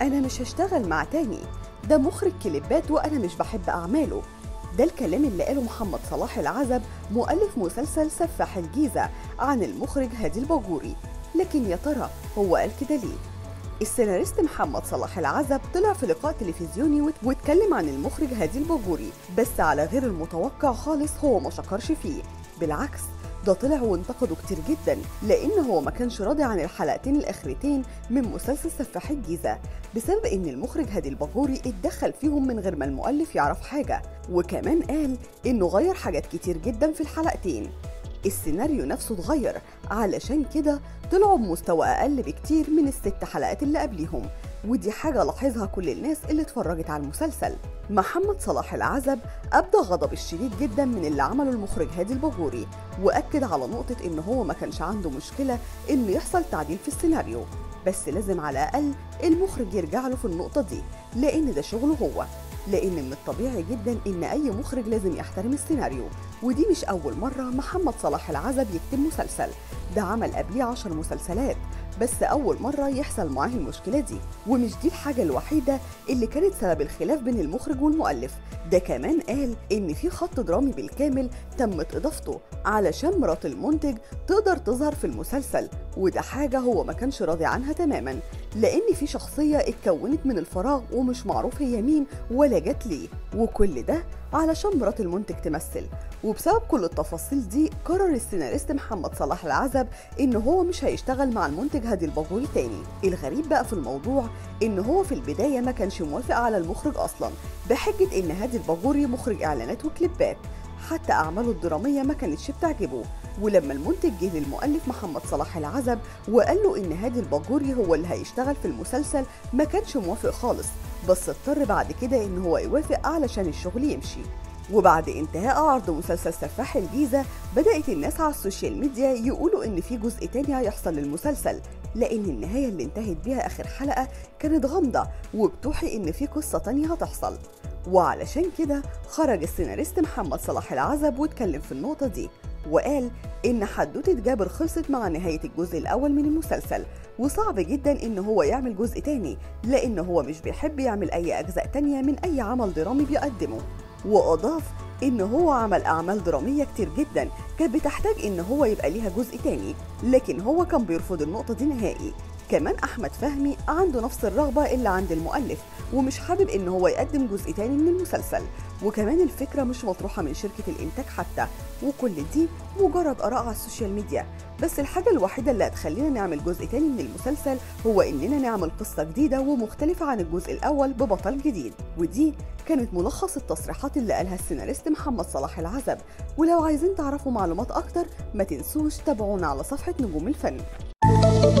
أنا مش هشتغل مع تاني ده مخرج كليبات وأنا مش بحب أعماله ده الكلام اللي قاله محمد صلاح العزب مؤلف مسلسل سفاح الجيزة عن المخرج هادي الباجوري لكن يا ترى هو قال كده ليه؟ السيناريست محمد صلاح العزب طلع في لقاء تلفزيوني وات- واتكلم عن المخرج هادي الباجوري بس على غير المتوقع خالص هو ما شكرش فيه بالعكس ده طلع وانتقده كتير جدا لان هو ما كانش راضي عن الحلقتين الاخرتين من مسلسل سفاح الجيزه بسبب ان المخرج هادي الباجوري اتدخل فيهم من غير ما المؤلف يعرف حاجه وكمان قال انه غير حاجات كتير جدا في الحلقتين السيناريو نفسه اتغير علشان كده طلعوا بمستوى أقل بكتير من الست حلقات اللي قبليهم ودي حاجة لاحظها كل الناس اللي اتفرجت على المسلسل محمد صلاح العزب أبدى غضب الشديد جدا من اللي عمله المخرج هادي الباجوري وأكد على نقطة إن هو ما كانش عنده مشكلة إن يحصل تعديل في السيناريو بس لازم على الأقل المخرج يرجع له في النقطة دي لأن ده شغله هو لأن من الطبيعي جدا إن أي مخرج لازم يحترم السيناريو ودي مش أول مرة محمد صلاح العزب يكتب مسلسل ده عمل قبليه عشر مسلسلات بس أول مرة يحصل معاه المشكلة دي ومش دي الحاجة الوحيدة اللي كانت سبب الخلاف بين المخرج والمؤلف ده كمان قال إن في خط درامي بالكامل تمت إضافته علشان مرات المنتج تقدر تظهر في المسلسل وده حاجة هو ما كانش راضي عنها تماما لأن في شخصية اتكونت من الفراغ ومش معروف هي مين ولا جت ليه وكل ده علشان مرات المنتج تمثل وبسبب كل التفاصيل دي قرر السيناريست محمد صلاح العزب ان هو مش هيشتغل مع المنتج هادي الباجوري تاني الغريب بقى في الموضوع ان هو في البدايه ما كانش موافق على المخرج اصلا بحجه ان هادي الباجوري مخرج اعلانات وكليبات حتى اعماله الدراميه ما كانتش بتعجبه ولما المنتج جه للمؤلف محمد صلاح العزب وقال له ان هادي الباجوري هو اللي هيشتغل في المسلسل ما كانش موافق خالص بس اضطر بعد كده ان هو يوافق علشان الشغل يمشي وبعد انتهاء عرض مسلسل سفاح الجيزة بدأت الناس على السوشيال ميديا يقولوا إن في جزء تاني هيحصل للمسلسل لأن النهاية اللي انتهت بيها آخر حلقة كانت غامضة وبتوحي إن في قصة تانية هتحصل وعلشان كده خرج السيناريست محمد صلاح العزب واتكلم في النقطة دي وقال إن حدوتة جابر خلصت مع نهاية الجزء الأول من المسلسل وصعب جدا إن هو يعمل جزء تاني لأن هو مش بيحب يعمل أي أجزاء تانية من أي عمل درامي بيقدمه وأضاف إن هو عمل أعمال درامية كتير جدا كانت بتحتاج إن هو يبقى ليها جزء تاني لكن هو كان بيرفض النقطة دي نهائي كمان أحمد فهمي عنده نفس الرغبة اللي عند المؤلف ومش حابب إن هو يقدم جزء تاني من المسلسل وكمان الفكرة مش مطروحة من شركة الإنتاج حتى وكل دي مجرد آراء على السوشيال ميديا بس الحاجة الوحيدة اللي هتخلينا نعمل جزء تاني من المسلسل هو إننا نعمل قصة جديدة ومختلفة عن الجزء الأول ببطل جديد ودي كانت ملخص التصريحات اللي قالها السيناريست محمد صلاح العزب ولو عايزين تعرفوا معلومات أكتر ما تنسوش تابعونا على صفحة نجوم الفن